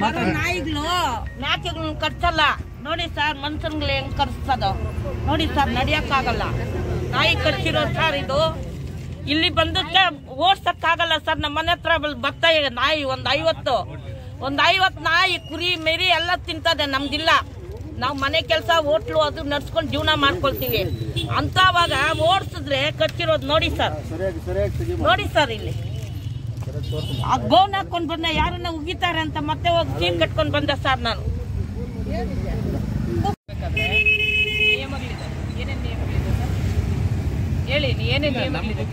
ಮಾತಾಡಿ ನಾಯಿಗಳು ನಾಯಿಗಳನ್ನ ಕರ್ಸಲ್ಲ ನೋಡಿ ಸರ್ ಮನ್ಸನ್ಗಳು ಹೆಂಗ್ ಕರ್ಸೋದು ನೋಡಿ ಸರ್ ನಡಿಯಕ್ಕಾಗಲ್ಲ ನಾಯಿ ಕರ್ಸಿರೋ ಸರ್ ಇದು ಇಲ್ಲಿ ಬಂದಕ್ಕೆ ಓಡ್ಸಕ್ಕಾಗಲ್ಲ ಸರ್ ನಮ್ಮ ಮನೆ ಹತ್ರ ಬಲ್- ಬರ್ತಾ ಇದೆ ನಾಯಿ ಒಂದ್ ಐವತ್ತು ಒಂದ್ ಐವತ್ತು ನಾಯಿ ಕುರಿ ಮೆರಿ ಎಲ್ಲ ತಿಂತದೆ ನಮ್ಗಿಲ್ಲ ನಾವು ಮನೆ ಕೆಲಸ ಹೋಟ್ಲು ಅದು ನಡ್ಸ್ಕೊಂಡು ಜೀವನ ಮಾಡ್ಕೊಳ್ತೀವಿ ಅಂತವಾಗ ಓಡಿಸಿದ್ರೆ ಕಚ್ಚಿರೋದು ನೋಡಿ ಸರ್ ನೋಡಿ ಸರ್ ಇಲ್ಲಿ ಆ ಗೋನ್ ಹಾಕೊಂಡ್ ಬಂದ ಯಾರನ್ನ ಉಗಿತಾರೆ ಅಂತ ಮತ್ತೆ ಹೋಗಿ ಚೀನ್ ಕಟ್ಕೊಂಡ್ ಬಂದೆ ಸರ್ ನಾನು ನಿಯಮಗಳಿದೆ ಏನೇನ್ ನಿಯಮಗಳಿದೆ ಸರ್ ಹೇಳಿ ಏನೇನ್ ನಿಯಮಗಳಿದೆ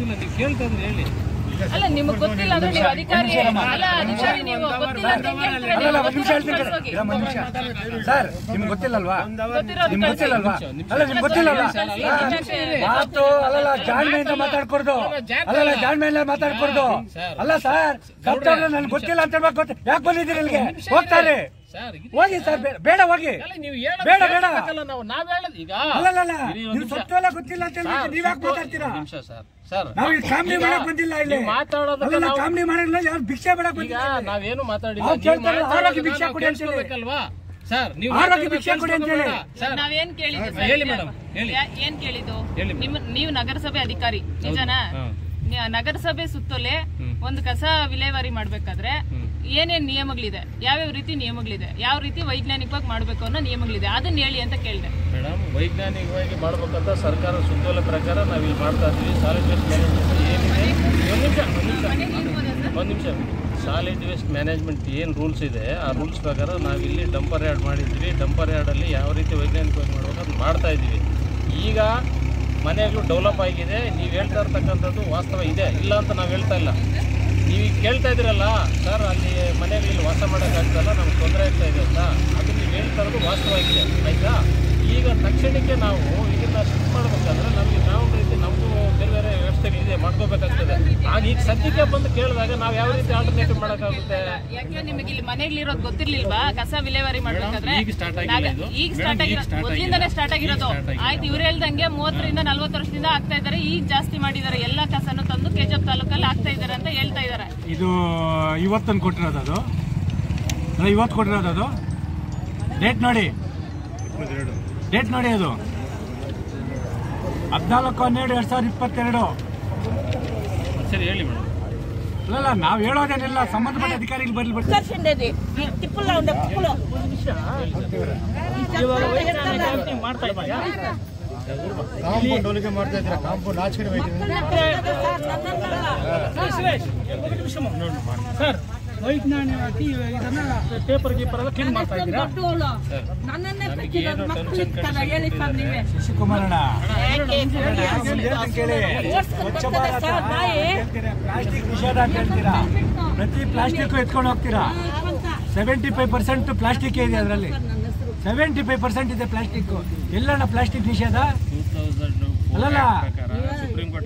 ಅಲ್ಲ ನಿಮಗೆ ಗೊತ್ತಿಲ್ಲ ಅಂದ್ರೆ ನೀವು ಅಧಿಕಾರಿ ಅಲ್ಲ ಅಧಿಕಾರಿ ನೀವು ಗೊತ್ತಿಲ್ಲ ಅಂತ ಹೆಂಗ್ ಹೇಳ್ತೀರಾ? ಅಲ್ಲಲ್ಲ ನೀವು ಒಂದ್ ನಿಮಿಷ ಹೇಳ್ತೀನಿ ಗೊತ್ತಿರೋ ಕಣೆ. ಇರಮ್ಮ, ಒಂದ್ ನಿಮಿಷ ಸರ್ ನಿಮ್ಗೆ ಗೊತ್ತಿಲ್ಲಲ್ವಾ ಗೊತ್ತಿರೋದು ನಿಮ್ಗೆ ಗೊತ್ತಿಲ್ಲಲ್ವಾ ಅಲ್ಲ ನಿಮ್ಗೆ ಗೊತ್ತಿಲ್ಲಲ್ವಾ ಕಳ್ಸಿ, ಹಾ. ಕಳ್ಸಿ. ಮಾತು ಅಲ್ಲಲ್ಲ ಜಾಣ್ಮೆಯಿಂದ ಮಾತಾಡ್ಕೊಡ್ದು ಅಲ್ಲಲ್ಲ ಜಾಣ್ಮೆಯಿಂದ ಮಾತಾಡ್ಕೊಡ್ದು ಅಲ್ಲ ಸರ್ ಸತ್ತವ್ರು ನನ್ಗೆ ಗೊತ್ತಿಲ್ಲ ಅಂತ ಹೇಳ್ಬೇಕು ಗೊತ್ತ ಯಾಕೆ ಬಂದಿದ್ದೀರಿ ಇಲ್ಲಿಗೆ ಹೋಗ್ತಾರೆ ಹೋಗಿ ಸರ್ ಬೇ- ಬೇಡ ಹೋಗಿ ನೀವು ಬೇಡ ಬೇಡ ಹೇಳಲ್ಲ ನಾವು ನಾವ್ ಹೇಳದ್ ಈಗ ಅಲ್ಲಲ್ಲ ಇರಿ ಒಂದ್ ನೀವು ನಿಮಿಷ. ಸತ್ವೆಲ್ಲ ಗೊತ್ತಿಲ್ಲ ಅಂತ ಹೇಳ್ಬಿಟ್ಟು ಸರ್, ನೀವ್ ಯಾಕೆ ಮಾತಾಡ್ತೀರಾ ನಿಮಿಷ ಸರ್ ಸರ್ ನಾವು ಈ ಕಾಮಿಡಿ ಈಗ ಮಾಡಕ್ ಬಂದಿಲ್ಲ ಇಲ್ಲಿ ನೀವು ಮಾತಾಡೋದಕ್ಕೆ ಅಲ್ಲಲ್ಲ ನಾವು- ಕಾಮಿಡಿ ಮಾಡಿಲ್ಲ ಯಾರು ಭಿಕ್ಷೆ ಬೇಡಕ್ ಈಗ ಬಂದಿಲ್ಲ ಇಲ್ಲಿ. ನಾವೇನು ಮಾತಾಡಿಲ್ಲ ನಾವು ನೀವು ಕೇಳ್ತಾ ಇರೋದು ಮಾತಾಡೋದನ್ನ ಆರೋಗ್ಯ ಭಿಕ್ಷೆ ನಾವು ಕೊಡಿ ಅಂತ ಹೇಳಿ. ಕೇಳಿಸ್ಕೊಬೇಕಲ್ವಾ ಸರ್ ನೀವು ಆರೋಗ್ಯ ಮಾತಾಡೋದನ್ನ ಭಿಕ್ಷೆ ಕೊಡಿ ಅಂತ ಹೇಳಿ. ಕೇಳಿಸ್ಕೊಬೇಡ. ಸರ್ ನಾವೇನ್ ಕೇಳಿದ್ದು ಹಾ, ಸರ್ ಹೇಳಿ ಈಗ? ಮೇಡಮ್, ಹೇಳಿ. ಯಾ- ಏನ್ ಕೇಳಿದ್ದು ಹೇಳಿ ನಿಮ್ಮ ನೀವು ನಗರಸಭೆ ಅಧಿಕಾರಿ ನಿಜನಾ ಹಾ. ನಿ- ನಗರಸಭೆ ಸುತ್ತಲೇ ಹ್ಮ್. ಒಂದು ಕಸ ವಿಲೇವಾರಿ ಮಾಡ್ಬೇಕಾದ್ರೆ ಹ್ಮ್. ಏನೇನ್ ನಿಯಮಗಳಿದೆ ಯಾವ್ಯಾವ ರೀತಿ ನಿಯಮಗಳಿದೆ ಯಾವ ರೀತಿ ವೈಜ್ಞಾನಿಕವಾಗಿ ಮಾಡ್ಬೇಕು ಅನ್ನೋ ನಿಯಮಗಳಿದೆ ಅದನ್ನ ಹೇಳಿ ಅಂತ ಕೇಳಿದೆ ಮೇಡಮ್ ವೈಜ್ಞಾನಿಕವಾಗಿ ಮಾಡ್ಬೇಕಂತ ಸರ್ಕಾರ ಸುತ್ತೋಲೆ ಪ್ರಕಾರ ನಾವು ಇಲ್ಲಿ ಮಾಡ್ತಾ ಇದ್ವಿ ಸಾಲಿಡ್ ವೇಸ್ಟ್ ಮ್ಯಾನೇಜ್ಮೆಂಟ್ ಏನಿದೆ ಒಂದು ನಿಮಿಷ ಒಂದು ನಿಮಿಷ ಒಂದು ನಿಮಿಷ ಸಾಲಿಡ್ ವೇಸ್ಟ್ ಮ್ಯಾನೇಜ್ಮೆಂಟ್ ಏನು ರೂಲ್ಸ್ ಇದೆ ಆ ರೂಲ್ಸ್ ಪ್ರಕಾರ ನಾವಿಲ್ಲಿ ಡಂಪರ್ ಯಾರ್ಡ್ ಮಾಡಿದ್ವಿ ಡಂಪರ್ ಯಾರ್ಡಲ್ಲಿ ಯಾವ ರೀತಿ ವೈಜ್ಞಾನಿಕವಾಗಿ ಮಾಡ್ಬೇಕು ಅದು ಮಾಡ್ತಾ ಇದ್ದೀವಿ ಈಗ ಮನೆಗಳು ಡೆವಲಪ್ ಆಗಿದೆ ನೀವು ಹೇಳ್ತಾ ಇರ್ತಕ್ಕಂಥದ್ದು ವಾಸ್ತವ ಇದೆ ಇಲ್ಲ ಅಂತ ನಾವು ಹೇಳ್ತಾ ಇಲ್ಲ ನೀವು ಈಗ ಕೇಳ್ತಾ ಇದ್ದೀರಲ್ಲ ಸರ್ ಅಲ್ಲಿ ಮನೆಗಳಲ್ಲಿ ವಾಸ ಮಾಡೋಕ್ಕಾಗ್ತಲ್ಲ ನಮ್ಗೆ ತೊಂದರೆ ಆಗ್ತಾ ಇದೆ ಅಂತ ಅದು ನೀವು ಹೇಳ್ತಾ ಇರೋದು ವಾಸ್ತವ ಆಗಿದೆ ಆಯಿತಾ ಈಗ ತಕ್ಷಣಕ್ಕೆ ನಾವು ಇದನ್ನ ಶಿಫ್ಟ್ ಮಾಡಬೇಕಾದ್ರೆ ನಮಗೆ ನಾವು ರೀತಿ ನಮಗೂ ಬೇರೆ ಬೇರೆ ವ್ಯವಸ್ಥೆಗಳಿದೆ ಮಾಡ್ಕೋಬೇಕಾಗ್ತದೆ ಆಗ ಈಗ ಸದ್ಯಕ್ಕೆ ಬಂದು ಕೇಳಿದಾಗ ನಾವು ಯಾವ ರೀತಿ ಆಲ್ಟರ್ನೇಟಿವ್ ಮಾಡೋಕ್ಕಾಗುತ್ತೆ ಯಾಕೆ ನಿಮಗೆ ಇಲ್ಲಿ ಮನೆಗಳಿರೋದು ಗೊತ್ತಿರ್ಲಿಲ್ವಾ ಕಸ ವಿಲೇವಾರಿ ಮಾಡ್ಬೇಕಾದ್ರೆ ಈಗ start ಆಗಿಲ್ಲ ನಾಗ- ಇದು. ಈಗ ಮೇಡಮ್, ಸ್ಟಾರ್ಟ್ ಈಗ ಆಗಿರೋ start ಮೊದಲಿಂದಾನೇ ಆಗಿಲ್ಲ. ಸ್ಟಾರ್ಟ್ ಆಗಿರೋದು ಈಗ start ಆಗಿಲ್ಲ. ಆಯ್ತು ಇವ್ರು ಹೇಳ್ದಂಗೆ ಮೂವತ್ತರಿಂದ ನಲ್ವತ್ತು ವರ್ಷದಿಂದ ಆಗ್ತಾ ಇದಾರೆ ಈಗ ಜಾಸ್ತಿ ಮಾಡಿದ್ದಾರೆ ಎಲ್ಲಾ ಕಸನು ತಂದು ಕೆಜಪ್ ತಾಲೂಕಲ್ಲಿ ಆಗ್ತಾ ಇದಾರೆ ಅಂತ ಹೇಳ್ತಾ ಇದಾರೆ ಇದು ಇವತ್ತೊಂದು ಕೊಟ್ಟಿರೋದು ಅದು ಅಲ್ಲ ಇವತ್ತು ಕೊಟ್ಟಿರೋದು ಅದು ಡೇಟ್ ನೋಡಿ ಡೇಟ್ ನೋಡಿ ಅದು ಹದಿನಾಲ್ಕು ಹನ್ನೆರಡು ಎರಡ್ ಸಾವಿರದ ಇಪ್ಪತ್ತೆರಡು ಸರಿ ಹೇಳಿ ಮೇಡಮ್ ಅಲ್ಲಲ್ಲ ನಾವು ಹೇಳೋದೇನಿಲ್ಲ ಸಂಬಂಧಪಟ್ಟ ಅಧಿಕಾರಿಗಳು ಬರ್ಲಿ ಬರ್ಲಿ ಕರ್ಸಿಂಡೇದಿ ತಿಪ್ಪಲ ಉಂಡೆ ತಿಪ್ಪಲ ಮಾಡ್ತಾ ಇದ್ದೀರಾ ಕಾಂಪೌಂಡ್ ಹೋಲಿಕೆ ಮಾಡ್ತಾ ಇದ್ದೀರಾ ಕಾಂಪೌಂಡ್ ಆಚೆ ಕಡೆ ಸರ್ ವೈಜ್ಞಾನಿಕವಾಗಿ ಇದನ್ನ ಪೇಪರ್ ಗೀಪರ್ ಎಲ್ಲ ಕ್ಲೀನ್ ಮಾಡ್ತಾ ಇದ್ದೀರಾ ನನ್ನನ್ನೇ ಕಚ್ಚಿರೋದು ಮಕ್ಕಳು ಇರ್ತಾರ ಹೇಳಿ ಸರ್ ನೀವೇ ಕುಮಾರಣ್ಣ ಯಾಕೆ ಕೇಳಿ ಸ್ವಚ್ಛ ಭಾರತ ಪ್ಲಾಸ್ಟಿಕ್ ನಿಷೇಧ ಅಂತ ಹೇಳ್ತೀರಾ ಪ್ರತಿ ಪ್ಲಾಸ್ಟಿಕ್ ಎತ್ಕೊಂಡು ಹೋಗ್ತೀರಾ ಸೆವೆಂಟಿ ಫೈವ್ ಪರ್ಸೆಂಟ್ ಪ್ಲಾಸ್ಟಿಕ್ ಇದೆ ಅದರಲ್ಲಿ ಸೆವೆಂಟಿ ಫೈವ್ ಪರ್ಸೆಂಟ್ ಇದೆ ಪ್ಲಾಸ್ಟಿಕ್ ಎಲ್ಲಣ್ಣ ಪ್ಲಾಸ್ಟಿಕ್ ನಿಷೇಧ ಅಲ್ಲಲ್ಲ ಸುಪ್ರೀಂ ಕೋರ್ಟ್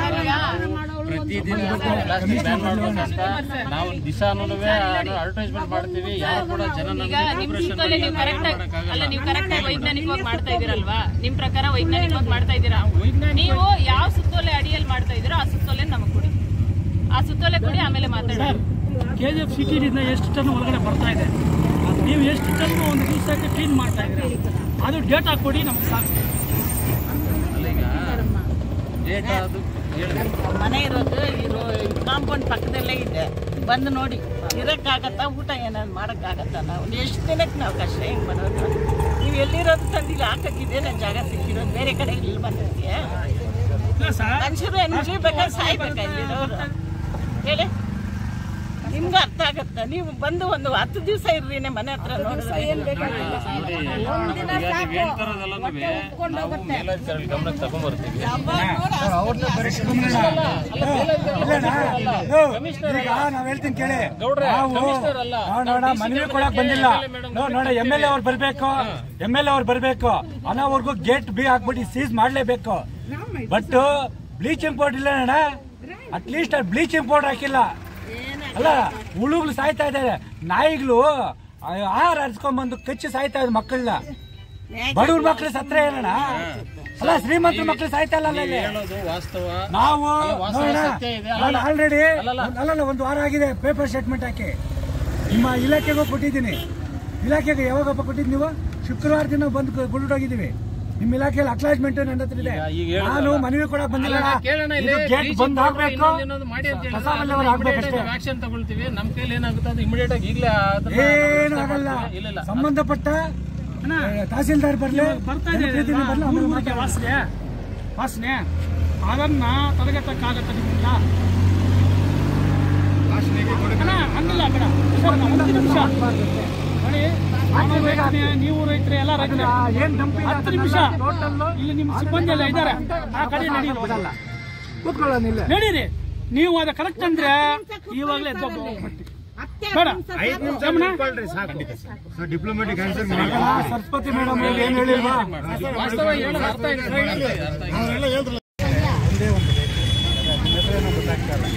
ನಾವು ದಿಸಾನು ಅಡ್ವರ್ಟೈಸ್ಮೆಂಟ್ ಮಾಡ್ತೀವಿ ಯಾರು ಕೂಡ ಜನ ಈಗ ನಿಮ್ ಸುತ್ತಲೇ ನೀವು ಕರೆಕ್ಟ್ ಅಲ್ಲ ನೀವು ಕರೆಕ್ಟ್ ಆಗಿ ವೈಜ್ಞಾನಿಕವಾಗಿ ಮಾಡ್ತಾ ಇದೀರಲ್ವಾ ನಿಮ್ ಪ್ರಕಾರ ವೈಜ್ಞಾನಿಕವಾಗಿ ಮಾಡ್ತಾ ಇದ್ದೀರಾ ನೀವು ಯಾವ ಸುತ್ತೋಲೆ ಅಡಿಯಲ್ಲಿ ಮಾಡ್ತಾ ಇದೀರೋ ಆ ಸುತ್ತೋಲೆ ನಮಗ್ ಕೊಡಿ ಆ ಸುತ್ತೋಲೆ ಕೊಡಿ ಆಮೇಲೆ ಮಾತಾಡೋಣ ಕೆ ಜಿ ಎಫ್ ಸಿಟಿಯಿಂದ ಎಷ್ಟು ಟನ್ ಒಳಗಡೆ ಬರ್ತಾ ಇದೆ ನೀವು ಎಷ್ಟು ಟನ್ ಒಂದು ದಿವಸಕ್ಕೆ ಕ್ಲೀನ್ ಮಾಡ್ತಾ ಇದ್ದೀರಾ ಅದು ಡೇಟಾ ಕೊಡಿ ನಮ್ಗೆ ಸಾಕು ಡೇಟಾ ಅದು ಹೇಳಿ ಮನೆ ಇರೋದು ಇರೋ ಕಾಂಪೌಂಡ್ ಪಕ್ಕದಲ್ಲೇ ಇದೆ ಬಂದು ನೋಡಿ ಇರೋಕ್ಕಾಗತ್ತಾ ಊಟ ಏನಾದ್ರು ಮಾಡೋಕ್ಕಾಗತ್ತಾ ನಾವು ಎಷ್ಟು ದಿನಕ್ಕೆ ನಾವು ಕಷ್ಟ ಹೆಂಗೆ ಮಾಡೋದು ನೀವು ಎಲ್ಲಿರೋದು ತಂದಿಲ್ಲ ಹಾಕಕ್ಕಿದೆ ನನ್ನ ಜಾಗ ಸಿಕ್ಕಿರೋದು ಬೇರೆ ಕಡೆ ಇಲ್ಲಿ ಬಂದಿರ್ತೀಯ ಇಲ್ಲ ಸರ್ ಮನುಷ್ಯರು ಏನು ಬೇಕಾದ್ರೆ ಸಾಯ್ಬೇಕಾ ಇಲ್ಲಿರೋರು ಹೇಳಿ ನಿಮ್ಗೆ ಅರ್ಥ ಆಗತ್ತಾ ನೀವು ಬಂದು ಒಂದು ಹತ್ತು ದಿವಸ ಇರ್ರಿ ಮನೆ ಹತ್ರ ನೋಡಿದ್ರೆ ಏನ್ ಬೇಕಾಗಿಲ್ಲ ಒಂದಿನ ಸಾಕು ನಾವು ಮೇಲಾಧಿಕಾರಿಗಳ ಗಮನಕ್ಕೆ ತಗೊಂಡ್ಬರ್ತೀವಿ ಈಗ ನಾವ್ ಹೇಳ್ತೀನಿ ಕೇಳಿ ಗೌಡ್ರೆ, ನಾವು ಕಮಿಷನರ್ ಅಲ್ಲ. ನಾವು ನೋಡ ಮನವಿ ಕೊಡಕ್ ಬಂದಿಲ್ಲ ನೋ- ನೋಡ ಎಮ್ ಎಲ್ ಎ ಅವ್ರು ಬರ್ಬೇಕು ಎಮ್ ಎಲ್ ಎ ಅವ್ರು ಬರ್ಬೇಕು ಅನ್ನೋವರೆಗೂ ಗೇಟ್ ಬಿ ಹಾಕ್ಬಿಟ್ಟು ಸೀಸ್ ಮಾಡ್ಲೇಬೇಕು ಬಟ್ ಬ್ಲೀಚಿಂಗ್ ಪೌಡರ್ ಇಲ್ಲ ಅಣ್ಣ ಅಟ್ಲೀಸ್ಟ್ ಬ್ಲೀಚಿಂಗ್ ಪೌಡರ್ ಹಾಕಿಲ್ಲ ಅಲ್ಲ ಹುಳುಗಳು ಸಾಯ್ತಾ ಇದ್ದಾರೆ ನಾಯಿಗಳು ಆಹಾರ ಹರಿಸ್ಕೊಂಡ್ಬಂದು ಕಚ್ಚಿ ಸಾಯ್ತಾ ಇದ್ ಮಕ್ಕಳನ್ನ ಬಡವ್ರ ಮಕ್ಳು ಸತ್ರ ಏನಣ್ಣ ಅಲ್ಲ ಶ್ರೀಮಂತರ ಮಕ್ಳು ಸಾಯ್ತಾ ಇಲ್ಲ ಅಲ್ಲಿ ಹೇಳೋದು ವಾಸ್ತವ ನಾವು ಅಲ್ಲ, ವಾಸ್ತವ ನೋಡೋಣ ಸತ್ಯ ಇದೆ. ನಾನು ಆಲ್ರೆಡಿ ಅಲ್ಲಲ್ಲ. ಅಲ್ಲಲ್ಲ ಒಂದು ವಾರ ಆಗಿದೆ ಪೇಪರ್ ಸ್ಟೇಟ್ಮೆಂಟ್ ಹಾಕಿ ನಿಮ್ಮ ಇಲಾಖೆಗೂ ಕೊಟ್ಟಿದ್ದೀನಿ ಇಲಾಖೆಗೆ ಯಾವಾಗಪ್ಪ ಕೊಟ್ಟಿದ್ದು ನೀವು ಶುಕ್ರವಾರ ದಿನ ಬಂದು ಗುರುಡೋಗಿದ್ದೀವಿ ನಿಮ್ಮ ಇಲಾಖೆಯಲ್ಲಿ ಅಕ್ಲಾಜ್ಮೆಂಟ್ ನನ್ನ ಹತ್ರ ಇದೆ ಈಗ ಹೇಳಿದ್ರಲ್ಲ. ನಾನು ಮನವಿ ಕೊಡಕ್ ಬಂದಿಲ್ಲ ಅಲ್ಲ, ಕೇಳೋಣ ಇಲ್ಲಿ ಗೇಟ್ BJP ಬಂದ್ ಆಗ್ಬೇಕು ಇನ್ನೊಂದು ಇನ್ನೊಂದು ಮಾಡಿ ಅಂತ ಹೇಳಿದ್ರೆ ಕಸ ಬಂದವರು ಆಗ್ಬೇಕಷ್ಟೇ ಆಕ್ಷನ್ ತಗೊಳ್ತೀವಿ ನಮ್ಮ ಕೈಲಿ ಏನಾಗುತ್ತೆ ಅದು ಇಮಿಡಿಯೇಟ್ ಆಗಿ ಈಗಲೇ ಏನು ಆಗಲ್ಲ ಇಲ್ಲ ಇಲ್ಲ ಸಂಬಂಧಪಟ್ಟ ಏ, ತಹಸೀಲ್ದಾರ್ ಬರ್ಲಿ ಬರ್ತಾ ಇದೆ ಜನಪ್ರತಿನಿಧಿ ಬರ್ಲಿ, ಆಮೇಲೆ ಊರಿಗೆ ವಾಸನೆ ವಾಸನೆ ಅದನ್ನ ತಡೆಗಟ್ಟಕ್ಕಾಗತ್ತೆ ನಿಮ್ಮಿಂದ ಅಣ್ಣ ಹಂಗಿಲ್ಲ ಬೇಡ ಸರ್, ಒಂದು ನಿಮಿಷ ನೋಡಿ ನಾನು ರೈತನೇ, ನೀವು ರೈತರೇ ಎಲ್ಲ ರೈತರೇ ಏನ್ ಡಂಪಿಂಗ್ ಹತ್ತು ನಿಮಿಷ ಇಲ್ಲಿ ನಿಮ್ಮ ಸಿಬ್ಬಂದಿ ಎಲ್ಲ ಇದ್ದಾರೆ ಆ ಕಡೆ ನಡೀರಿ ಕೂತ್ಕೊಳ್ಳೋಣ ಇಲ್ಲ ನಡೀರಿ ನೀವು ಅದು ಕರೆಕ್ಟ್ ಅಂದ್ರೆ ಇವಾಗಲೇ ಎದ್ದು ಬೇಡ Ramana diplomatic answer Saraswati madam ಏನ್ ಹೇಳಿಲ್ವಾ ವಾಸ್ತವ ಹೇಳೋದು ಅರ್ಥ ಆಗಿದೆ ಸರ್, ಅರ್ಥ ಆಗಿದೆ. ಒಂದೇ ಒಂದು ನಿಮ್ಮ ಹೆಸರೇನೋ ಗೊತ್ತಾಗ್ತಾ ಇಲ್ಲ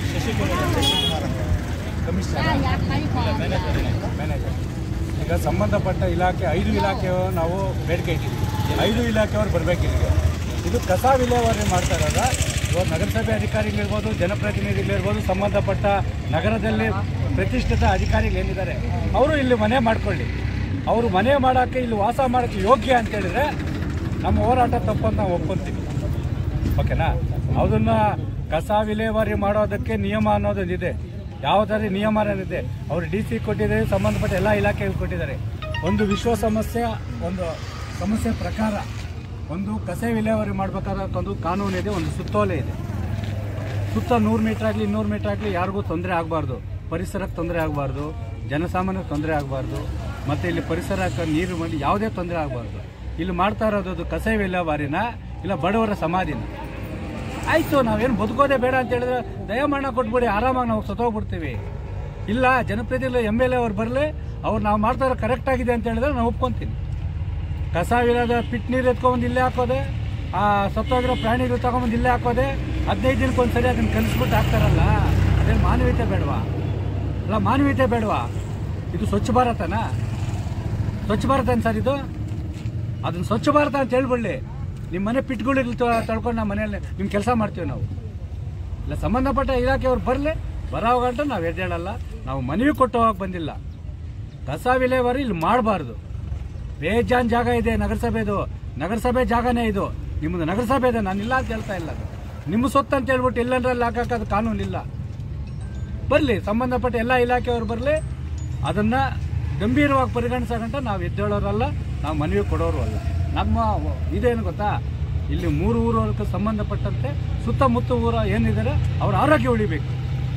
ಮ್ಯಾನೇಜರ್ ಈಗ ಸಂಬಂಧಪಟ್ಟ ಇಲಾಖೆ ಐದು ಇಲಾಖೆ ನಾವು ಬೇಡಿಕೆ ಇಟ್ಟಿದ್ದೀವಿ ಐದು ಇಲಾಖೆಯವರು ಬರಬೇಕು ಇಲ್ಲಿಗೆ ಇದು ಕಸ ವಿಲೇವಾರಿ ಮಾಡ್ತಾ ಇರೋದ ಇವತ್ತು ನಗರಸಭೆ ಅಧಿಕಾರಿಗಳಿರ್ಬೋದು ಜನಪ್ರತಿನಿಧಿಗಳಿರ್ಬೋದು ಸಂಬಂಧಪಟ್ಟ ನಗರದಲ್ಲಿ ಪ್ರತಿಷ್ಠಿತ ಅಧಿಕಾರಿಗಳು ಏನಿದ್ದಾರೆ ಅವರು ಇಲ್ಲಿ ಮನೆ ಮಾಡ್ಕೊಳ್ಳಿ ಅವರು ಮನೆ ಮಾಡೋಕ್ಕೆ ಇಲ್ಲಿ ವಾಸ ಮಾಡೋಕ್ಕೆ ಯೋಗ್ಯ ಅಂತ ಹೇಳಿದ್ರೆ ನಮ್ಮ ಹೋರಾಟ ತಪ್ಪು ಅಂತ ನಾವು ಒಪ್ಕೊಂತೀವಿ ಓಕೆನಾ ಅದನ್ನ ಕಸ ವಿಲೇವಾರಿ ಮಾಡೋದಕ್ಕೆ ನಿಯಮ ಅನ್ನೋದೊಂದಿದೆ ಯಾವುದಾದ್ರೂ ನಿಯಮ ಅನ್ನೋದಿದೆ ಅವರು ಡಿ ಸಿ ಕೊಟ್ಟಿದ್ದಾರೆ ಸಂಬಂಧಪಟ್ಟ ಎಲ್ಲ ಇಲಾಖೆಗಳು ಕೊಟ್ಟಿದ್ದಾರೆ ಒಂದು ವಿಶ್ವ ಸಮಸ್ಯೆ ಒಂದು ಸಮಸ್ಯೆ ಪ್ರಕಾರ ಒಂದು ಕಸ ವಿಲೇವಾರಿ ಮಾಡಬೇಕಾದ ಒಂದು ಕಾನೂನು ಇದೆ ಒಂದು ಸುತ್ತೋಲೆ ಇದೆ ಸುತ್ತ ನೂರು ಮೀಟರ್ ಆಗಲಿ ಇನ್ನೂರು ಮೀಟರ್ ಆಗಲಿ ಯಾರಿಗೂ ತೊಂದರೆ ಆಗಬಾರ್ದು ಪರಿಸರಕ್ಕೆ ತೊಂದರೆ ಆಗಬಾರ್ದು ಜನಸಾಮಾನ್ಯಕ್ಕೆ ತೊಂದರೆ ಆಗಬಾರ್ದು ಮತ್ತು ಇಲ್ಲಿ ಪರಿಸರಕ್ಕೆ ನೀರು ಮಾಡಿ ಯಾವುದೇ ತೊಂದರೆ ಆಗಬಾರ್ದು ಇಲ್ಲಿ ಮಾಡ್ತಾ ಇರೋದು ಅದು ಕಸ ವಿಲೇವಾರಿನ ಇಲ್ಲ ಬಡವರ ಸಮಾಧಿನ ಆಯ್ತು ನಾವೇನು ಬದುಕೋದೇ ಬೇಡ ಅಂತ ಹೇಳಿದ್ರೆ ದಯಮಾನ ಕೊಟ್ಬಿಡಿ ಆರಾಮಾಗಿ ನಾವು ಸತ್ತೋಗ್ಬಿಡ್ತೀವಿ ಇಲ್ಲ ಜನಪ್ರತಿನಿಧಿ ಎಮ್ ಎಲ್ ಎ ಅವ್ರು ಬರಲಿ ಅವ್ರು ನಾವು ಮಾಡ್ತಾ ಇರೋ ಕರೆಕ್ಟ್ ಆಗಿದೆ ಅಂತ ಹೇಳಿದ್ರೆ ನಾನು ಒಪ್ಕೊಂತೀನಿ ಕಸ ವಿರೋಧ ಪಿಟ್ ನೀರು ಎತ್ಕೊಂಬಂದು ಇಲ್ಲೇ ಹಾಕೋದೆ ಆ ಸತ್ತೋಗಿರೋ ಪ್ರಾಣಿಗಳು ತಗೊಂಬಂದು ಇಲ್ಲೇ ಹಾಕೋದೆ ಹದಿನೈದು ದಿನಕ್ಕೆ ಒಂದ್ಸರಿ ಅದನ್ನ ಕಲಿಸ್ಬಿಟ್ಟು ಹಾಕ್ತಾರಲ್ಲ ಅದೇನು ಮಾನವೀಯತೆ ಬೇಡವಾ ಅಲ್ಲ ಮಾನವೀಯತೆ ಬೇಡವಾ ಇದು ಸ್ವಚ್ಛ ಭಾರತನಾ ಸ್ವಚ್ಛ ಭಾರತ ಏನು ಸರ್ ಇದು ಅದನ್ನ ಸ್ವಚ್ಛ ಭಾರತ ಅಂತ ಹೇಳ್ಬಿಡ್ಲಿ ನಿಮ್ಮ ಮನೆ ಪಿಟ್ಗಳಿಗೆ ತಳ್ಕೊಂಡು ನಮ್ಮ ಮನೆಯಲ್ಲಿ ನಿಮ್ಮ ಕೆಲಸ ಮಾಡ್ತೀವಿ ನಾವು ಇಲ್ಲ ಸಂಬಂಧಪಟ್ಟ ಇಲಾಖೆಯವ್ರು ಬರಲಿ ಬರೋ ಗಂಟ ನಾವು ಎದ್ದೇಳಲ್ಲ ನಾವು ಮನವಿ ಕೊಟ್ಟು ಹೋಗಕ್ಕೆ ಬಂದಿಲ್ಲ ಕಸ ವಿಲೇವಾರಿ ಇಲ್ಲಿ ಮಾಡಬಾರ್ದು ಬೇಜಾನ್ ಜಾಗ ಇದೆ ನಗರಸಭೆದು ನಗರಸಭೆ ಜಾಗನೇ ಇದು ನಿಮ್ಮದು ನಗರಸಭೆ ಇದೆ ನಾನು ಇಲ್ಲ ಅಂತ ಹೇಳ್ತಾ ಇಲ್ಲ ಅದು ನಿಮ್ಮ ಸೊತ್ತು ಅಂತ ಹೇಳ್ಬಿಟ್ಟು ಎಲ್ಲೆಂದ್ರಲ್ಲಿ ಹಾಕಕ್ಕೆ ಅದು ಕಾನೂನು ಇಲ್ಲ ಬರಲಿ ಸಂಬಂಧಪಟ್ಟ ಎಲ್ಲ ಇಲಾಖೆಯವರು ಬರಲಿ ಅದನ್ನ ಗಂಭೀರವಾಗಿ ಪರಿಗಣಿಸೋಗಂಟ ನಾವು ಎದ್ದೇಳೋರಲ್ಲ ನಾವು ಮನವಿ ಕೊಡೋರು ಅಲ್ಲ ನಮ್ಮ ಇದೇನು ಗೊತ್ತಾ ಇಲ್ಲಿ ಮೂರು ಊರವರ್ಗೆ ಸಂಬಂಧಪಟ್ಟಂತೆ ಸುತ್ತಮುತ್ತ ಊರ ಏನಿದ್ದಾರೆ ಅವ್ರ ಆರೋಗ್ಯ ಉಳಿಬೇಕು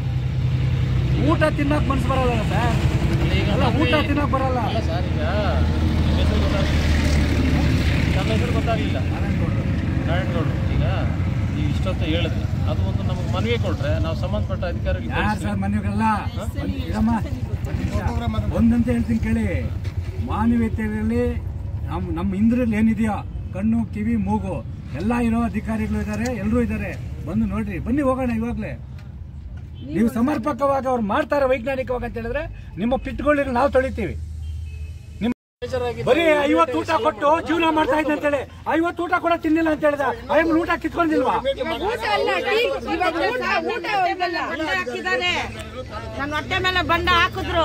ಊಟ ತಿನ್ನಕ್ ಮನ್ಸು ಬರಲ್ಲ ಸರ್ ಈಗ ಅಲ್ಲ ಊಟ ನಮ್ಗೆ- ತಿನ್ನಕ್ ಬರಲ್ಲ ಅಲ್ಲ ಸರ್ ಈಗ ನಿಮ್ಮ ಹೆಸರು ಗೊತ್ತಾಗ್ಲಿಲ್ಲ ನಮ್ಮ ಹೆಸರು ಗೊತ್ತಾಗಲಿಲ್ಲ ನಾರಾಯಣಗೌಡರು ಈಗ ಈ ಇಷ್ಟೊತ್ತು ಹೇಳಿದ್ರಿ ಅದು ಒಂದು ನಮಗೆ ಮನವಿ ಕೊಟ್ರೆ ನಾವು ಸಂಬಂಧಪಟ್ಟ ಅಧಿಕಾರಿಗಳಿಗೆ ಯಾರು ಕಳಿಸ್ತೀವಿ. ಸರ್ ಮನೆಗೆಲ್ಲ ಇರಮ್ಮ ಒಂದಂತ ಹೇಳ್ತೀನಿ ಕೇಳಿ ಮಾನವೀಯತೆಯಲ್ಲಿ ನಮ್ಮ ನಮ್ಮ ಇಂದ್ರಲ್ಲಿ ಏನಿದೆಯೋ ಕಣ್ಣು ಕಿವಿ ಮೂಗು ಎಲ್ಲ ಇರೋ ಅಧಿಕಾರಿಗಳು ಇದ್ದಾರೆ ಎಲ್ಲರೂ ಇದ್ದಾರೆ ಬಂದು ನೋಡ್ರಿ ಬನ್ನಿ ಹೋಗೋಣ ಇವಾಗಲೇ ನೀವು ಸಮರ್ಪಕವಾಗಿ ಅವ್ರು ಮಾಡ್ತಾರೆ ವೈಜ್ಞಾನಿಕವಾಗಿ ಅಂತ ಹೇಳಿದ್ರೆ ನಿಮ್ಮ ಪಿಟ್ಗಳಿರೋ ನಾವು ತೊಳಿತೀವಿ ನಿಮ್ಮ ಬರೀ ಐವತ್ತು ಊಟ ಕೊಟ್ಟು ಜೀವನ ಮಾಡ್ತಾ ಇದ್ದೆ ಅಂತೇಳಿ ಐವತ್ತು ಊಟ ಕೂಡ ತಿನ್ನಿಲ್ಲ ಅಂತ ಹೇಳಿದ ಐಮ್ ಊಟ ಕಿತ್ಕೊಂಡಿಲ್ವಾ ಬಂಡೆ ಹಾಕಿದ್ದಾರೆ ನನ್ನ ಹೊಟ್ಟೆ ಮೇಲೆ ಬಂಡ ಹಾಕಿದ್ರು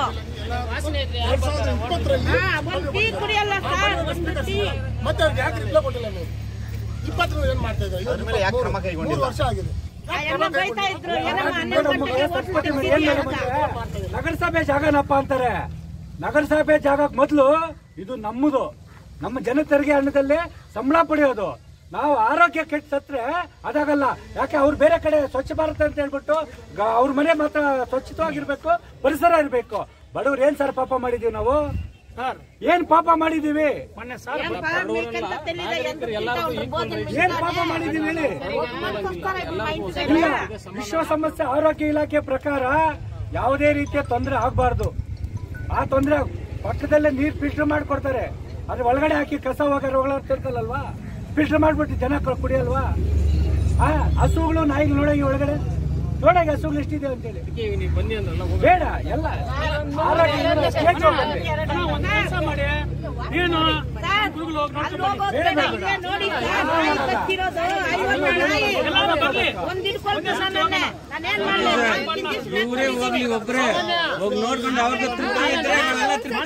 ಹಾ, ಒಂದ್ ಟೀ ಕುಡಿಯಲ್ಲ ಸರ್ ಒಂದು ಟೀ ಮತ್ತೆ ಅವ್ರಿಗೆ ಯಾಕೆ ರಿಪ್ಲೈ ಕೊಟ್ಟಿಲ್ಲ ನೀವು ಇಪ್ಪತ್ತರಿಂದ ಏನ್ ಮಾಡ್ತಾ ಇದ್ದಾರೆ ಮೂರು ವರ್ಷ ಆಗಿದೆ ಆ, ಎಲ್ಲ ಬೈತಾ ಇದ್ರು ಏನಮ್ಮ ಹನ್ನೆರಡು ಗಂಟೆಗೆ ಓಟ್ ಏನ್ ಬಿಟ್ಟಿದ್ದೀರಿ ಮೇಡಮ್ ಅಂತ. ಅಂದ್ರೆ, ನಗರಸಭೆ ಜಾಗನಪ್ಪ ಅಂತಾರೆ ನಗರಸಭೆ ಜಾಗಕ್ಕೆ ಮೊದಲು ಇದು ನಮ್ಮದು ನಮ್ಮ ಜನ ತೆರಿಗೆ ಹಣದಲ್ಲಿ ಸಂಬಳ ಪಡೆಯೋದು ನಾವು ಆರೋಗ್ಯ ಕೆಟ್ಟ ಸತ್ರೆ ಅದಾಗಲ್ಲ ಯಾಕೆ ಅವ್ರು ಬೇರೆ ಕಡೆ ಸ್ವಚ್ಛ ಭಾರತ ಅಂತ ಹೇಳ್ಬಿಟ್ಟು ಗ- ಅವ್ರ ಮನೆ ಮಾತ್ರ ಸ್ವಚ್ಛವಾಗಿರ್ಬೇಕು ಪರಿಸರ ಇರ್ಬೇಕು ಬಡವ್ರು ಏನ್ ಸರ್ ಪಾಪ ಮಾಡಿದೀವಿ ನಾವು ಸರ್ ಏನ್ ಪಾಪ ಮಾಡಿದೀವಿ ಮೊನ್ನೆ ಸರ್ ಏನ್ ಪಾಪ ಬೇಕಂತ ತಿಳಿದೆ, ಎಂತ ತಿಂತಾವ್ರು, ಬೋಧನೆ ಏನ್ ಪಾಪ ಮಾಡಿದೀವಿ ಹೇಳಿ ಓಟ್ಗೋಸ್ಕರ ಇದು ಮಾಡ್ತಿದ್ದಾರೆ. ಇಲ್ಲ ವಿಶ್ವಸಂಸ್ಥೆ ಆರೋಗ್ಯ ಇಲಾಖೆ ಪ್ರಕಾರ ಯಾವುದೇ ರೀತಿಯ ತೊಂದರೆ ಆಗಬಾರ್ದು ಆ ತೊಂದರೆ ಪಕ್ಕದಲ್ಲೇ ನೀರು ಫಿಲ್ಟರ್ ಮಾಡಿಕೊಡ್ತಾರೆ ಅದ್ರ ಒಳಗಡೆ ಹಾಕಿ ಕಸ ಹೋಗಾರ ಹೋಗ್ಲಾರ್ತಿರ್ತಲ್ವಾ ಫಿಲ್ಟರ್ ಮಾಡ್ಬಿಟ್ಟು ಜನ ಕ- ಕುಡಿಯಲ್ವಾ ಆ ಹಸುಗಳು ನಾಯಿಗಳು ನೋಡೋಗಿ ಒಳಗಡೆ ನೋಡೋಗಿ ಹಸುಗಳು ಎಷ್ಟಿದೆ ಅಂತೇಳಿ ಅದಕ್ಕೆ ಈಗ ನೀವು ಬನ್ನಿ ಅಂದ್ರಲ್ಲ ಹೋಗಿ ಬೇಡ ಎಲ್ಲ ಆರೋಗ್ಯ ಇಲಾಖೆ ಸ್ಟೇಟ್ ಹೋಗ್ಬನ್ನಿ. ಅಣ್ಣ, ಒಂದ್ ಕೆಲಸ ಮಾಡಿ ಏನು ಗುರುಗಳು ಹೋಗಿ ಅಲ್ಲಿ ನೋಡ್ಕೊಂಡು ಬನ್ನಿ. ಹೋಗೋದು ಬೇಡ, ಇಲ್ಲೇ ನೋಡಿ ಸರ್, ನಾಯಿ ಕಚ್ಚಿರೋದು ಐವತ್ತು ನಾಯಿ. ಎಲ್ಲಾರು ಬರ್ಲಿ. ಒಂದ್ ಹಿಡ್ಕೊಳ್ತು ನನ್ನನ್ನೇ. ನಾನೇನ್ ಮಾಡ್ಲಿ? ನಾಲ್ಕಿನ್ ದಿವ್ಸ ಇವರೇ ಹೋಗ್ಲಿ ಒಬ್ರೇ ಹೋಗಿ ನೋಡ್ಕೊಂಡು ಅವ್ರಿಗೆ ತೃಪ್ತಿ ಇದ್ರೆ ನಾವೆಲ್ಲ ತೃಪ್ತಿ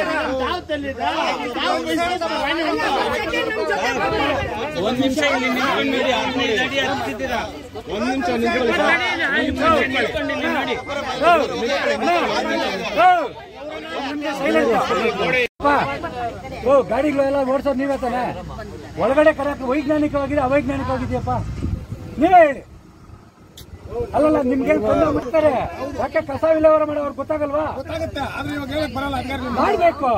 ಒಂದ್ ನಿಮಿಷ ಇಲ್ಲಿ ನಿಂತ್ಕೊಂಡಿರಿ ಆಮೇಲೆ ರೆಡಿ ಆಗ್ತಿದ್ದೀರಾ ಒಂದ್ ನಿಮಿಷ ನಿಂತ್ಕೊಳ್ಳಿ ಸರ್. ನಿಂತ್ಕೊಂಡು ಇಲ್ಲಿ ನೋಡಿ ಓ ಗಾಡಿಗಳೆಲ್ಲ ಓಡಿಸೋದು ನೀವೇ ತಾನೆ ಒಳಗಡೆ ಕರೆಕ್ಟ್ ವೈಜ್ಞಾನಿಕವಾಗಿದೆ ಅವೈಜ್ಞಾನಿಕವಾಗಿದೆಯಪ್ಪ ನೀವೇ ಹೇಳಿ ಅಲ್ಲಲ್ಲ ನಿಮ್ಗೆ ಬಿಡ್ತಾರೆ ಯಾಕೆ ಕಸ ವಿಲೇವಾರ ಮಾಡೋರು ಗೊತ್ತಾಗಲ್ವಾ ಗೊತ್ತಾಗುತ್ತೆ ಆದ್ರೆ ಇವಾಗ ಹೇಳಕ್ ಬರಲ್ಲ ಅಧಿಕಾರಿ ಮಾಡ್ಬೇಕು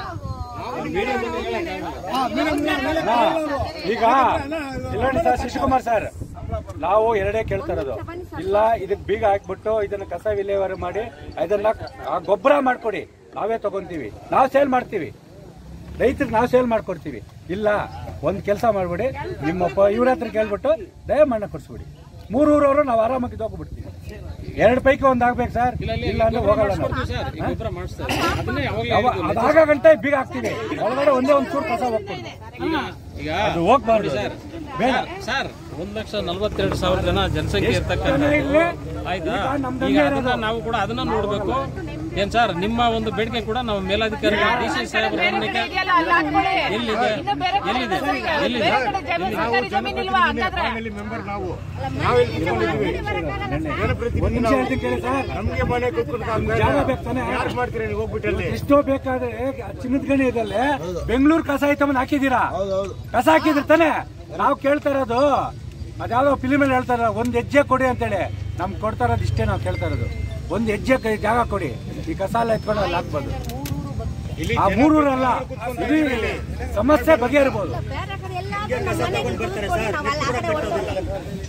ಹಾ, ಈಗ ಇಲ್ಲ ನೋಡಿ ಸರ್ ಶಿವಕುಮಾರ್ ಸರ್ ನಾವು ಎರಡೇ ಕೇಳ್ತಾ ಇರೋದು ಇಲ್ಲ ಇದಕ್ ಬೀಗ ಹಾಕ್ಬಿಟ್ಟು ಇದನ್ನ ಕಸ ವಿಲೇವಾರಿ ಮಾಡಿ ಇದನ್ನ ಆ ಗೊಬ್ಬರ ಮಾಡ್ಕೊಡಿ ನಾವೇ ತಗೊಂತೀವಿ ನಾವು ಸೇಲ್ ಮಾಡ್ತೀವಿ ರೈತರಿಗೆ ನಾವು ಸೇಲ್ ಮಾಡ್ಕೊಡ್ತೀವಿ ಇಲ್ಲ ಒಂದ್ ಕೆಲಸ ಮಾಡ್ಬಿಡಿ ನಿಮ್ಮಪ್ಪ ಇವ್ರ ಹತ್ರ ಕೇಳ್ಬಿಟ್ಟು ದಯಮಾಡ ಕೊಡ್ಸ್ಬಿಡಿ ಮೂರೂರವರು ನಾವು ಆರಾಮಾಗಿ ತಗೊಂಡ್ಬಿಡ್ತೀವಿ ಎರಡು ಪೈಕಿ ಒಂದ್ ಆಗ್ಬೇಕು ಸರ್ ಇಲ್ಲ ಅಂದ್ರೆ ಹೋಗಲ್ಲ ನಾವು. ಸರ್ ಈ ಗೊಬ್ಬರ ಮಾಡಿಸ್ತಾರೆ ಅದನ್ನೇ ಯಾವಾಗಲೇ ಅವ- ಅದಾಗ ಗಂಟೆ ಬೀಗ ಹಾಕ್ತೀವಿ ಒಳಗಡೆ ಒಂದೇ ಒಂದ್ ಚೂರು ಕಸ ಹೋಗ್ಕೊಂಡು ಈಗ ಈಗ ಅದು ಹೋಗ್ಬಾರ್ದು ಸರ್ ಬೇಡ ಸರ್ ಒಂದ್ ಲಕ್ಷ ನಲವತ್ತೆರಡು ಸಾವಿರ ಜನ ಜನಸಂಖ್ಯೆ ಇರ್ತಕ್ಕಂಥ ಜನ ಇರ್ಲಿ? ಆಯ್ತಾ ಈಗ ನಮ್ದು ಈಗ ಹಂಗೆ ಅದನ್ನ ಇರೋದು. ನಾವು ಕೂಡ ಅದನ್ನ ನೋಡ್ಬೇಕು ಏನ್ ಸರ್ ನಿಮ್ಮ ಒಂದು ಬೇಡಿಕೆ ಕೂಡ ನಾವು ಮೇಲಾಧಿಕಾರಿ ಡಿ ಸಿ ಸಾಹೇಬರ ಗಮನಕ್ಕೆ ಇದೆಯಲ್ಲ, ಅಲ್ಲಿ ಹಾಕ್ಕೊಳ್ಳಿ. ಎಲ್ಲಿದೆ ಇನ್ನು ಬೇರೆ ಕಡೆ ಎಲ್ಲಿದೆ ಇದೆ. ಎಲ್ಲಿದೆ ಬೇರೆ ಕಡೆ ಜಮೀನು ಸರ್ಕಾರಿ ಜಮೀನು ಇಲ್ವಾ ಹಂಗಾದ್ರೆ ಮೆಂಬರ್ ನಾವು ನಾವೇ ಇಟ್ಕೊಂಡಿದ್ದೀವಿ ಒಂದ್ ನಿಮಿಷ ಹೇಳ್ತೀನಿ ಕೇಳಿ ಸರ್ ನಮ್ಗೆ ಮನೆ ಕೂತ್ಕೊಂಡು ಜಾಗ ಬೇಕು ತಾನೆ? ಯಾರು ಮಾಡ್ತೀರಾ ನೀವು ಹೋಗ್ಬಿಟ್ಟು ಅಲ್ಲಿ ಎಷ್ಟೋ ಬೇಕಾದ್ರೆ ಚಿನ್ನದ ಗಣಿ ಇದಲ್ಲೇ ಬೆಂಗಳೂರು ಕಸ ಐತಮ್ಮನ್ ಹಾಕಿದೀರಾ ಕಸ ಹಾಕಿದ್ರಿ ತಾನೆ ನಾವು ಕೇಳ್ತಾ ಇರೋದು ಅದ್ಯಾವ್ದೋ ಫಿಲಿಮ್ ಅಲ್ಲಿ ಹೇಳ್ತಾರ ಒಂದ್ ಹೆಜ್ಜೆ ಕೊಡಿ ಅಂತೇಳಿ ನಮ್ಗೆ ಕೊಡ್ತಾ ಇರೋದು ಇಷ್ಟೇ ನಾವು ಕೇಳ್ತಾ ಇರೋದು ಒಂದ್ ಹೆಜ್ಜೆ ಕೈ- ಜಾಗ ಕೊಡಿ ಈ ಕಸ ಎಲ್ಲ ಎತ್ಕೊಂಡು ಅಲ್ಲಿ ಹಾಕ್ಬೋದು ಆ ಮೂರೂರಲ್ಲ ಇಡೀ ಸಮಸ್ಯೆ ಬಗೆಹರ್ಬೋದು ಬೇರೆ ಕಡೆ ಎಲ್ಲಾದ್ರೂ ನಮ್ಮ ಮನೆಗೆ ದುಡ್ಡು ಕೊಡಿ, ನಾವು ಅಲ್ಲಿ ಆ ಕಡೆ ಹೊರ್ಟೋಗ್ತೀವಿ.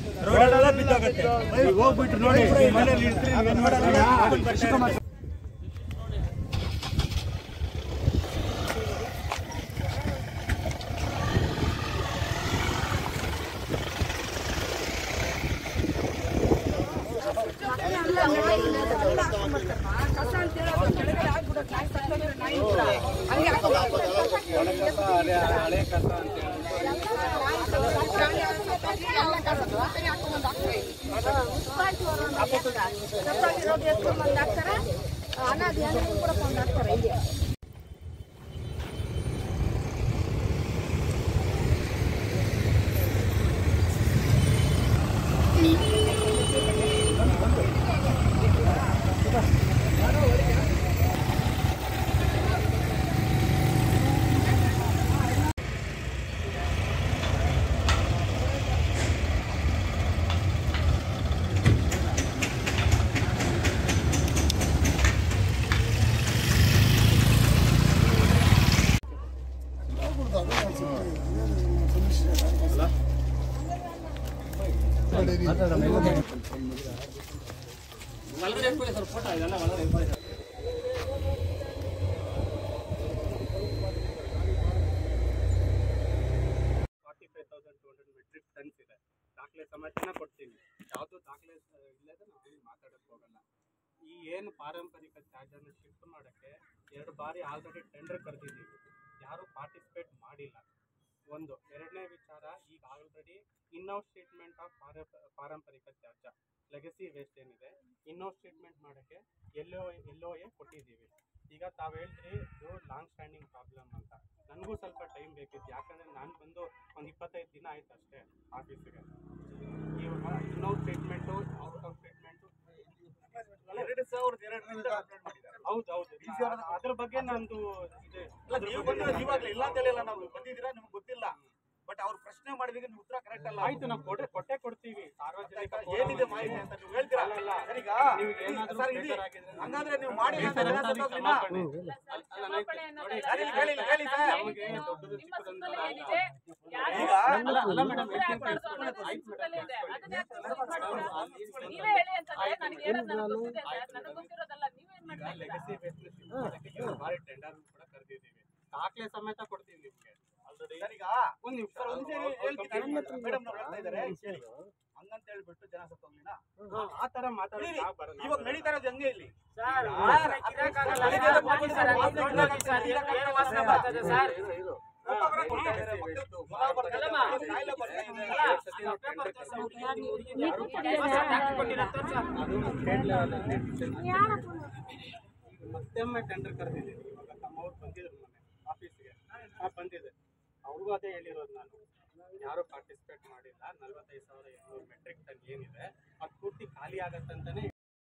ಈಗ ಹೋಗ್ಬಿಟ್ಟು ನೋಡಿ ಮನೇಲಿ ಇರ್ತೀರಿ ನೀವೇನ್ ಮಾಡ್ತೀರಾ? ಶಿವಕುಮಾರ್ ಅನಾದಿ ಅಂದ್ರೆ ಕೂಡ ಕೊಂಡು ಹಾಕ್ತಾರೆ ಇಲ್ಲಿ forty five thousand two hundred metric tons ಇದೆ ದಾಖಲೆ ಸಮೇತನ ಕೊಡ್ತೀನಿ ಯಾವುದು ದಾಖಲೆ ಇಲ್ಲದೆ ನಾವು ಮಾತಾಡಕ್ಕೆ ಹೋಗಲ್ಲ ಈ ಏನು ಪಾರಂಪರಿಕ ತ್ಯಾಜ್ಯನ ಶಿಫ್ಟ್ ಮಾಡೋಕ್ಕೆ ಎರಡು ಬಾರಿ ಆಲ್ರೆಡಿ ಟೆಂಡರ್ ಕರೆದಿದ್ದೀವಿ ಯಾರೂ ಪಾರ್ಟಿಸಿಪೇಟ್ ಮಾಡಿಲ್ಲ ಒಂದು ಎರಡನೇ ವಿಚಾರ ಈಗ ಆಲ್ರೆಡಿ ಇನ್ಔಟ್ ಟ್ರೀಟ್ಮೆಂಟ್ ಆಫ್ ಪಾರಂಪರಿಕ ತ್ಯಾಜ್ಯ ಲೆಗಸಿ ವೇಸ್ಟ್ ಏನಿದೆ ಇನ್ಔಟ್ ಟ್ರೀಟ್ಮೆಂಟ್ ಮಾಡೋಕ್ಕೆ ಎಲ್ಲೋ ಎಲ್ಲೋ ಎ ಕೊಟ್ಟಿದ್ದೀವಿ ಈಗ ತಾವು ಹೇಳ್ರಿ ಇದು ಲಾಂಗ್ ಸ್ಟ್ಯಾಂಡಿಂಗ್ ಪ್ರಾಬ್ಲಮ್ ಅಂತ ನನಗೂ ಸ್ವಲ್ಪ ಟೈಮ್ ಬೇಕಿತ್ತು ಯಾಕಂದರೆ ನಾನು ಬಂದು ಒಂದು ಇಪ್ಪತ್ತೈದು ದಿನ ಆಯ್ತು ಅಷ್ಟೇ ಆಫೀಸಿಗೆ ಇವಾಗ ಇನ್ನೊಂದು ಟ್ರೀಟ್ಮೆಂಟು ಔಟ್ ಆಫ್ ಟ್ರೀಟ್ಮೆಂಟು ಎರಡು ಸಾವಿರದ ಎರಡರಿಂದ ಕಂಪ್ಲೇಂಟ್ ಮಾಡಿದ್ದಾರೆ. ಹೌದು ಹೌದು ಅದ್ರ ಬಗ್ಗೆ ನಂದು ಇದೆ ಅಲ್ಲ, ನೀವು ಬಂದ್ರೆ ಇವಾಗ್ಲೇ ಇಲ್ಲ ಅಂತ ಹೇಳಿಲ್ಲ ನಾವು ಬಂದಿದ್ದೀರಾ ನಿಮ್ಗೆ ಗೊತ್ತಿಲ್ಲ ಬಟ್ ಅವ್ರು ಪ್ರಶ್ನೆ ಮಾಡಿದಾಗ ನೀವು ಉತ್ತರ ಕರೆಕ್ಟ್ ಅಲ್ಲ ಆಯ್ತು ನಾವು ಕೊಟ್ಟೆ ಕೊಟ್ಟೆ ಕೊಡ್ತೀವಿ ಸಾರ್ವಜನಿಕ ಏನಿದೆ ಮಾಹಿತಿ ಅಂತ ನೀವು ಹೇಳ್ತೀರಾ ಅಲ್ಲ, ಅಲ್ಲ. ಸರ್, ಈಗ ನಿಮ್ಗೆ ಏನಾದ್ರೂ ಸರ್, ಇದು- ಬೇಜಾರಾಗಿದ್ರೆ ಹಂಗಾದ್ರೆ ನೀವು ಮಾಡಿ ಅಂತ ಬೇಸರ ಜನ ಅಂತ ನೀವು ಸತ್ತೋಗ್ಲಿಲ್ಲ? ಕ್ಷಮಾಪಣೆ. ಅಲ್ಲ, ಅಲ್ಲ, ಕ್ಷಮಾಪಣೆ ಅನ್ನೋದು ನೋಡಿ, ಹೇಳಿ, ಹೇಳಿ, ಹೇಳಿ ಸರ್. ನಮಗೆ ದೊಡ್ಡದು ನಿಮ್ಮ ಚಿಕ್ಕದಂತ ಸುತ್ತಲೇ ಏನಿದೆ ಯಾರು ಈಗ ಅಲ್ಲ, ಅಲ್ಲ ಮೇಡಮ್, ಸುತ್ತಲೇ ಹಾಕ್ಬಾರ್ದು ಅನ್ನೋದು ನಿಮ್ಮ ಸುತ್ತಲೇ ಇದೆ. ಅದನ್ನ ಯಾಕೆ ಮಾಡ್ಬಾರ್ದು? ನೀವೇ ಹೇಳಿ ಅಂತಂದ್ರೆ ನನಗೆ ಏನೋ ನನಗೆ ಗೊತ್ತಿದೆ ಸರ್. ನನಗೆ ಗೊತ್ತಿರೋದಲ್ಲ ನೀವೇನ್ ಮಾಡ್ತಾ ಇದ್ದೀರಾ ಲೆಗಸಿ ಬೇಸ್ಮೆಂಟ್ ಎರಡು ಬಾರಿ ಟೆಂಡರ್ ಕೂಡ ಕರೆದಿದ್ದೀವಿ ದಾಖಲೆ ಸಮೇತ ಕೊಡ್ತೀವಿ ನಿಮ್ಗೆ ಆಲ್ರೆಡಿ ಸರ್, ಈಗ ಒಂದ್ ನಿಮಿಷ ಸರ್, ಒಂದ್ ನಿಮಿಷ ಹೇಳ್ತೀನಿ. ಮೇಡಮ್ ಅವ್ರು ಹೇಳ್ತಾ ಇದ್ದಾರೆ ಕೇಳಿ ಹಂಗಂತ ಹೇಳ್ಬಿಟ್ಟು ಜನ ಸತ್ತೋಗ್ಲಿಲ್ಲ ಆ ತರ ಮಾತಾಡೋದು ನಾವು ಬರಲ್ಲ. ಇವಾಗ ನಡೀತಾ ಇರೋದು ಹಂಗೆ ಇಲ್ಲಿ ಸರ್, ಸರ್, ಮತ್ತೊಮ್ಮೆ ಟೆಂಡರ್ ಕರೆದಿದ್ದೀನಿ ಇವಾಗ ತಮ್ಮವ್ರು ಬಂದಿದ್ರು ಮೊನ್ನೆ ಆಫೀಸ್ಗೆ ಆ ಬಂದಿದೆ ಅವ್ರಿಗೂ ಅದೇ ಹೇಳಿರೋದು ನಾನು ಯಾರು ಪಾರ್ಟಿಸಿಪೇಟ್ ಮಾಡಿಲ್ಲ ನಲ್ವತ್ತೈದು ಸಾವಿರ ಇನ್ನೂರು ಮೆಟ್ರಿಕ್ ಟನ್ ಏನಿದೆ ಅದು ಪೂರ್ತಿ ಖಾಲಿ ಆಗತ್ತಂತಾನೆ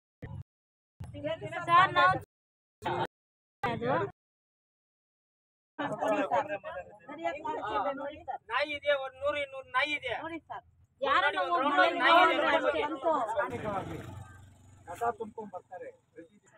ನಾಯಿ ಇದೆ ಒಂದ್ ನೂರು ಇನ್ನೂರು ನಾಯಿ ಇದೆ ನೋಡಿ ಸರ್ ಯಾರನ್ನ ಒಬ್ರು ನಾಯಿ ಇದೆ ನೋಡಿದ್ರೆ ನೋಡಿ. ಅಷ್ಟೇ ಅಂತೂ. ಕಸ ತುಂಬ್ಕೊಂಡ್ ಬರ್ತಾರೆ ಪ್ರತಿ ದಿನ.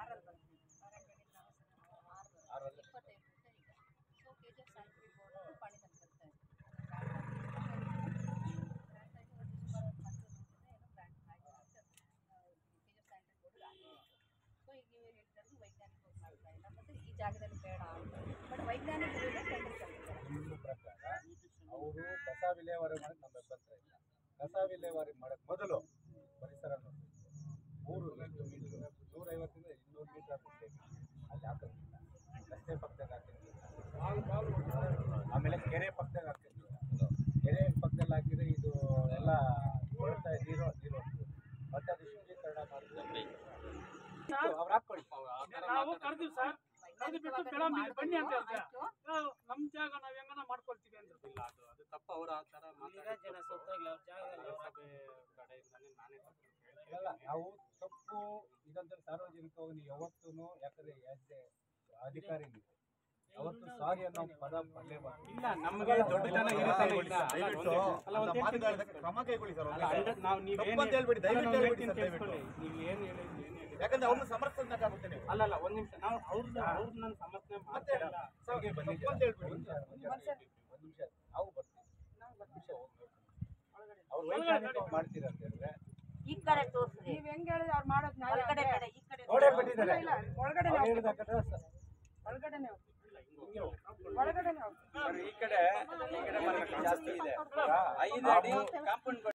ಈ ಜಾಗದಲ್ಲಿ ಬೇಡ ಅಂತ ಬಟ್ ವೈಜ್ಞಾನಿಕವಾಗಿ ಟೆಂಡರ್ ಕರೀತಾರೆ ನಿಮ್ಮ ಪ್ರಕಾರ ಅವರು ಕಸ ವಿಲೇವಾರಿ ಮಾಡಕ್ ನಮ್ಮ ಅಭ್ಯಂತರ ಇಲ್ಲ ಕಸ ವಿಲೇವಾರಿ ಮಾಡಕ್ ಮೊದಲು ಪರಿಸರ ನೋಡ್ಬೇಕು ಮೂರು ಎಷ್ಟು ಮೀಟರ್ ನೂರೈವತ್ತರಿಂದ ಇನ್ನೂರು ಮೀಟರ್ ಅಷ್ಟೇ ಅಲ್ಲಿ ಹಾಕಿರ್ಲಿಲ್ಲ ರಸ್ತೆ ಪಕ್ಕದಾಗ ಹಾಕಿರ್ಲಿಲ್ಲ ಆಮೇಲೆ ಕೆರೆ ಪಕ್ಕದಾಗ ಹಾಕಿರ್ಲಿಲ್ಲ ಕೆರೆ ಪಕ್ಕದಲ್ಲಿ ಹಾಕಿದ್ರೆ ಇದು ಎಲ್ಲ ಕೊಳ್ತಾ ನೀರು ನೀರು ಹೋಗ್ತದೆ ಮತ್ತೆ ಅದು ಶುದ್ಧೀಕರಣ ಮಾಡಿದ್ರೆ ಅವ್ರು ಹಾಕೊಳ್ಳಿ ನಾವು ಕರೆದಿವಿ ಸರ್ ಕರೆದು ಬಿಟ್ಟು ಮೇಡಮ್ ಇಲ್ಲಿ ಬನ್ನಿ ಅಂತ ಹೇಳ್ತಾರೆ ನಾವು ನಮ್ ಜಾಗ ನಾವ್ ಹೆಂಗನ ಮಾಡ್ಕೊಳ್ತೀವಿ ಅಂತ ಇಲ್ಲ ಅದು ಅದು ತಪ್ಪು ಅವ್ರ ಆ ಥರ ಮಾತಾಡಿದ್ದು ಸಭೆ ಕಡೆಯಿಂದಾನೇ ನಾನೇ ತಪ್ಪು ಅಂತ ಹೇಳ್ತೀನಿ. ಅಲ್ಲ ನಾವು ತಪ್ಪು ಇದಂತ ಸಾರ್ವಜನಿಕವಾಗಿ ನೀವು ಯಾವತ್ತೂ ಯಾಕಂದ್ರೆ ಆಸ್ ಎ ಅಧಿಕಾರಿ ನೀವು ಯಾವತ್ತು ಸಾರಿ ಅನ್ನೋ ಪದ ಬರಲೇಬಾರ್ದು ಇಲ್ಲ ನಮಗೆ ದೊಡ್ಡತನ ಇರುತ್ತಾನೆ ಇಲ್ಲ ಅಲ್ಲ, ದಯವಿಟ್ಟು ಒಂದೇ- ಅಲ್ಲ, ಒಂದ್ ಅಂತ ಹೇಳ್ತೀನಿ ಮಾತುಗಾರರಿಗೆ ಕ್ರಮ ಕೈಗೊಳ್ಳಿ ಸರ್ ಅಲ್ಲ, ಅಂಡ- ನಾವು ನೀವ್ ತಪ್ಪು ಏನ್ ಅಂತ ಹೇಳ್ಬೇಡಿ, ಅಲ್ಲ, ದಯವಿಟ್ಟು ನಾನು ಹೇಳ್ಬೇಡಿ ಹೇಳ್ತೀನಿ ಸರ್, ದಯವಿಟ್ಟು. ಕೇಳಿಸ್ಕೊಳ್ಳಿ. ನೀವ್ ಏನ್ ಹೇಳಿ ಏನ್ ಹೇಳಿ ಯಾಕಂದ್ರೆ ಅವ್ರನ್ನ ಸಮರ್ಥಿಸಬೇಕಾಗುತ್ತೆ ನೀವು ಅಲ್ಲ ಅಲ್ಲ ಒಂದ್ ನಿಮಿಷ ನಾವು ಅವ್ರದ್ದು ಅವ್ರದ್ದು ನಾನು ಸಮರ್ಥನೆ ಮತ್ತೆ ಮಾಡ್ತಾ ಇಲ್ಲ ಸರ್, ಹೀಗೆ ತಪ್ಪು ಬಂದಿದ್ದೀರಾ? ಅಂತ ಹೇಳ್ಬೇಡಿ ಒಂದ್ ನಿಮಿಷ, ಒಂದ್ ನಿಮಿಷ, ಒಂದ್ ನಿಮಿಷ ನಾವು ಬರ್ತೀವಿ ಒಂದ್ ನಿಮಿಷ ಹೋಗಿ ನೋಡ್ಕೊಂಡು. ಅವ್ರು ವೈಜ್ಞಾನಿಕವಾಗಿ ಮಾಡ್ತೀರಾ ಅಂತ ಹೇಳಿದ್ರೆ ಈ ಕಡೆ ತೋರಿಸ್ರಿ ನೀವ್ ಹೆಂಗ್ ಹೇಳಿದ್ರೆ ಅವ್ರು ಮಾಡೋದ್ ನ್ಯಾಯ ಒಳಗಡೆ ಬೇಡ ಈ ಕಡೆ ನೋಡೇ ಬಿಟ್ಟಿದ್ದಾರೆ ಇಲ್ಲ, ಒಳಗಡೆ ಅವ್ರು ಹೇಳಿದ ಕಡೆ ಸ- ಒಳಗಡೆನೆ ಹೋಗ್ತೀವಿ. ಹಿಂಗೆ ಹೋಗಿ. ಒಳಗಡೆನೆ ಹೋಗ್ತೀವಿ. ಈ ಕಡೆ ಈ ಕಡೆ ಮರಗಳು ಜಾಸ್ತಿ ಇದೆ ಐದು ಅಡಿ ಕಾಂಪೌಂಡ್